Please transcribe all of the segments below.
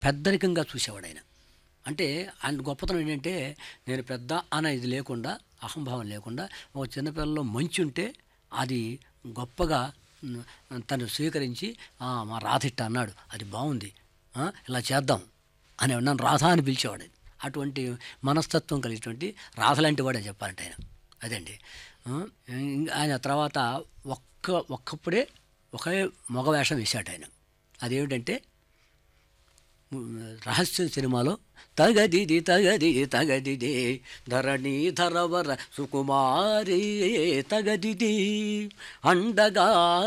పెద్దరికంగా చూసేవాడు ఆయన అంటే ఆయన గొప్పతనం ఏంటంటే నేను పెద్ద అన్న ఇది లేకుండా అహంభావం లేకుండా ఒక చిన్నపిల్లలో మంచి ఉంటే అది గొప్పగా ఉమ్, తను స్వీకరించి "ఆ, మా రాధిట్ట అన్నాడు అది బాగుంది ఆ, ఇలా చేద్దాం అని నన్ను రాధ అని పిలిచేవాడు అటువంటి మనస్తత్వం కలిగినటువంటి రాధ లాంటి వాడే చెప్పాలంటే ఆయన అదండి ఆ, ఇంక ఆయన తర్వాత ఒక్క ఒక్కప్పుడే ఒకే మగ వేషం వేశాడు ఆయన అదేమిటంటే రహస్య సినిమాలో తగదిది తగది తగదిదే ధరణి ధరవర సుకుమారి తగదిది అండగా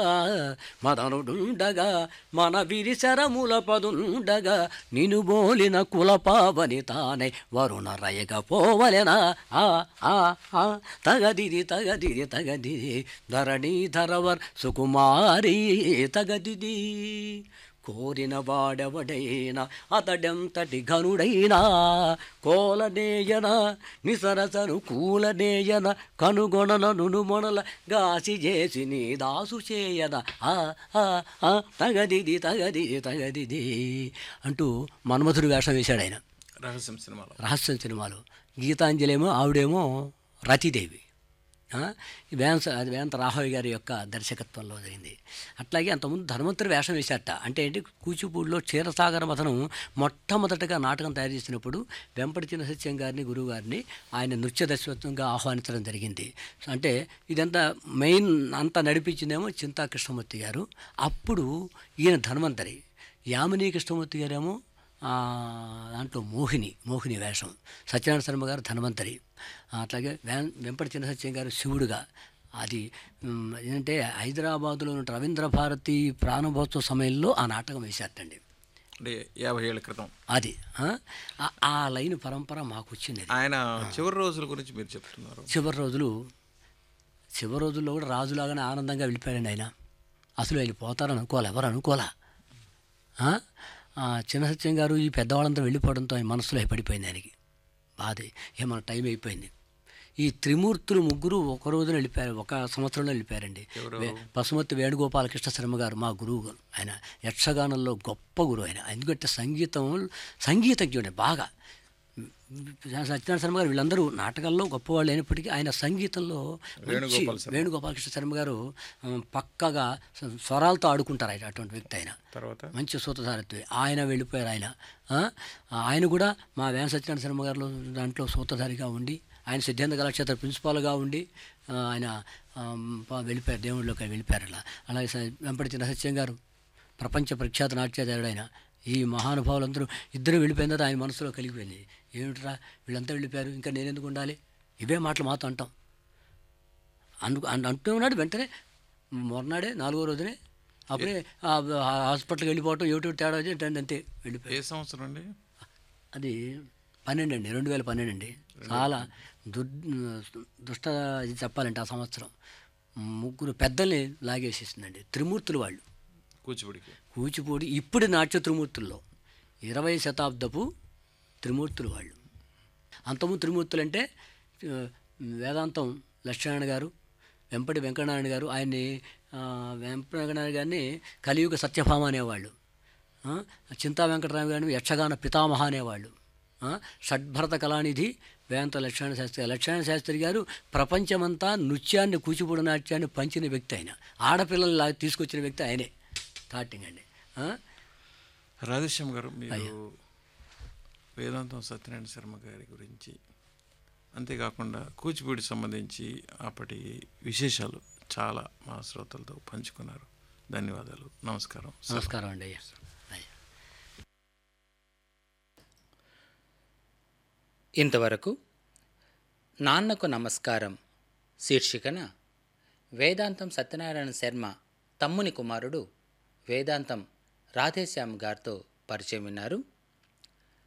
మదనుడుండగా మన విరిశరముల పదుండగా నిను బోలిన కులపావని తానే వరుణ రయగ పోవలెనా ఆ ఆ ఆ తగదిది తగదిది తగదిది ధరణి ధరవర్ సుకుమారి తగదిది కోరిన వాడెవడైనా అతడెంతటి ఘనుడైనా కోలనేయన నిసరసను కూలనేయన కనుగొనను మొనల గాసి చేసి నీ దాసు చేయన ఆ ఆ ఆ తగదిది తగదిది తగదిది అంటూ మన్మధుడు వేషం వేశాడు ఆయన రహస్యం సినిమాలో రహస్యం సినిమాలు గీతాంజలేమో ఆవిడేమో రతిదేవి ఆ, ఈ వేంస అది వేంత రాఘవ గారి యొక్క దర్శకత్వంలో జరిగింది అట్లాగే అంతకుముందు ధర్మంతుడి వేషం వేశారట అంటే ఏంటి కూచిపూడిలో క్షీరసాగర మథనం మొట్టమొదటగా నాటకం తయారు చేసినప్పుడు వెంపటి చిన్న సత్యం గారిని గురువు గారిని ఆయన నృత్య దర్శకత్వంగా ఆహ్వానించడం జరిగింది అంటే ఇదంతా మెయిన్ అంతా నడిపించిందేమో చింతా కృష్ణమూర్తి గారు అప్పుడు ఈయన ధన్వంతరి యామిని కృష్ణమూర్తి గారేమో ఆ, దాంట్లో మోహిని మోహిని వేషం సత్యనారాయణ శర్మ గారు ధన్వంతరి ఆ, అట్లాగే వెం వెంపటి చిన్న సత్యం గారు శివుడుగా అది ఉమ్, ఏంటంటే హైదరాబాదులో ఉన్న రవీంద్ర భారతి ప్రారంభోత్సవ సమయంలో ఆ నాటకం వేశారటండి అంటే యాభై ఏళ్ళ క్రితం అది ఆ, ఆ- ఆ లైన్ పరంపర మాకు వచ్చింది అది. ఆయన చివరి రోజుల గురించి మీరు చెప్తున్నారు చివరి రోజులు చివరి రోజుల్లో కూడా రాజులాగానే ఆనందంగా వెళ్ళిపోయాడండి ఆయన అసలు ఆయన పోతారని అనుకోవాలి ఎవరు అనుకోలే ఆ? ఆ, చిన్న సత్యం గారు ఈ పెద్దవాళ్ళంతా వెళ్ళిపోవడంతో ఆయన మనసులో పడిపోయింది ఆయనకి బాధ ఏ మన టైం అయిపోయింది ఈ త్రిమూర్తులు ముగ్గురు ఒక రోజున వెళ్ళిపోయారు ఒక సంవత్సరంలో వెళ్ళిపోయారండి వే- పశుమతి వేణుగోపాలకృష్ణ శర్మ గారు మా గురువు గారు ఆయన యక్షగానంలో గొప్ప గురువు ఆయన ఎందుకంటే సంగీతం సంగీతజ్ఞుడే బాగా సత్యనారాయణ శర్మ గారు వీళ్ళందరూ నాటకాల్లో గొప్పవాళ్ళు అయినప్పటికీ ఆయన సంగీతంలో మంచి వేణుగోపాల శర్మ. వేణుగోపాలకృష్ణ శర్మ గారు ఆ, పక్కగా స్వరాలతో ఆడుకుంటారు ఆయన అటువంటి వ్యక్తి ఆయన తర్వాత మంచి సూత్రధారత్వి ఆయన వెళ్ళిపోయారు ఆయన ఆ, ఆయన కూడా మా వేమ సత్యనారాయణ శర్మ గారిలో దాంట్లో సూత్రధారిగా ఉండి ఆయన సిద్ధాంత కళాక్షేత్ర ప్రిన్సిపాల్గా ఉండి ఆ, ఆయన ఆ, ప- వెళ్ళిపోయారు దేవుళ్ళలోకి వెళ్ళిపోయారు అలా అలాగే స- వెంపటి చిన్న సత్యం గారు ప్రపంచ ప్రఖ్యాత నాట్యాచార్యుడు ఆయన ఈ మహానుభావులందరూ ఇద్దరు వెళ్ళిపోయిన తర్వాత ఆయన మనసులో కలిగిపోయింది ఏమిట్రా వీళ్ళంతా వెళ్ళిపోయారు ఇంకా నేను ఎందుకు ఉండాలి ఇవే మాటలు మాతో అంటాం అను అన్- అంటూ ఉన్నాడు వెంటనే మొన్నడే నాలుగో రోజునే అప్పుడే ఆ ఆ హాస్పిటల్కి వెళ్ళిపోవటం ఏమిటి తేడా వచ్చి అంతే అంతే వెళ్ళిపోయి ఏ సంవత్సరం అండి అది పన్నెండు అండి రెండు వేల పన్నెండు అండి చాలా దు దుష్ట ఇది చెప్పాలంటే ఆ సంవత్సరం ముగ్గురు పెద్దల్ని లాగేసేసిందండి త్రిమూర్తులు వాళ్ళు కూచిపూడికి కూచిపూడి ఇప్పుడు నాట్య త్రిమూర్తుల్లో ఇరవై శతాబ్దపు త్రిమూర్తులు వాళ్ళు అంతము త్రిమూర్తులు అంటే ఆ, వేదాంతం లక్ష్మీనారాయణ గారు వెంపటి వెంకటనారాయణ గారు ఆయన్ని ఆ, వెంపటి వెంకటనారాయణ గారిని కలియుగ సత్యభామ అనేవాళ్ళు ఆ, చింతా వెంకటరామ గారిని యక్షగాన పితామహ అనేవాళ్ళు ఆ, షడ్భరత కళానిధి వేంత లక్ష్మణ శాస్త్రి గారు. లక్ష్మణ శాస్త్రి గారు ప్రపంచమంతా నృత్యాన్ని కూచిపూడి నాట్యాన్ని పంచిన వ్యక్తి ఆయన ఆడపిల్లలు లా- తీసుకొచ్చిన వ్యక్తి ఆయనే స్టార్టింగ్ అండి ఆ? రాధేశ్యామ్ గారు మీరు వేదాంతం సత్యనారాయణ శర్మ గారి గురించి అంతేకాకుండా కూచిపూడి సంబంధించి అప్పటి విశేషాలు చాలా మా శ్రోతలతో పంచుకున్నారు ధన్యవాదాలు నమస్కారం నమస్కారం అండి అయ్యా అయ్యా ఇంతవరకు నాన్నకు నమస్కారం శీర్షికన వేదాంతం సత్యనారాయణ శర్మ తమ్ముని కుమారుడు వేదాంతం రాధేశ్యామ్ గారితో పరిచయం విన్నారు